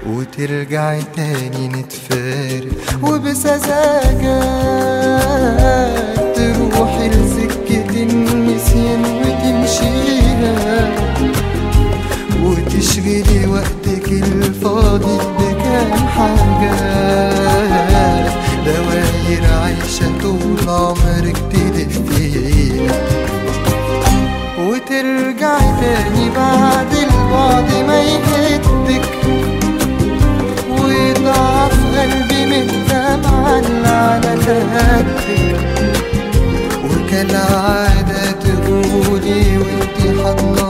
وترجعي تاني نتفارق وبسذاجة تروحي لسكة النسيان وتمشيها وتشغلي وقتك الفاضي بكام حاجة دواير عايشة طول عمرك تلفيها وترجعي تاني بعد البعد ما يهدك ويضعف قلبي من الدمعة اللي على خدك وكالعادة تقولي وانتي حضنة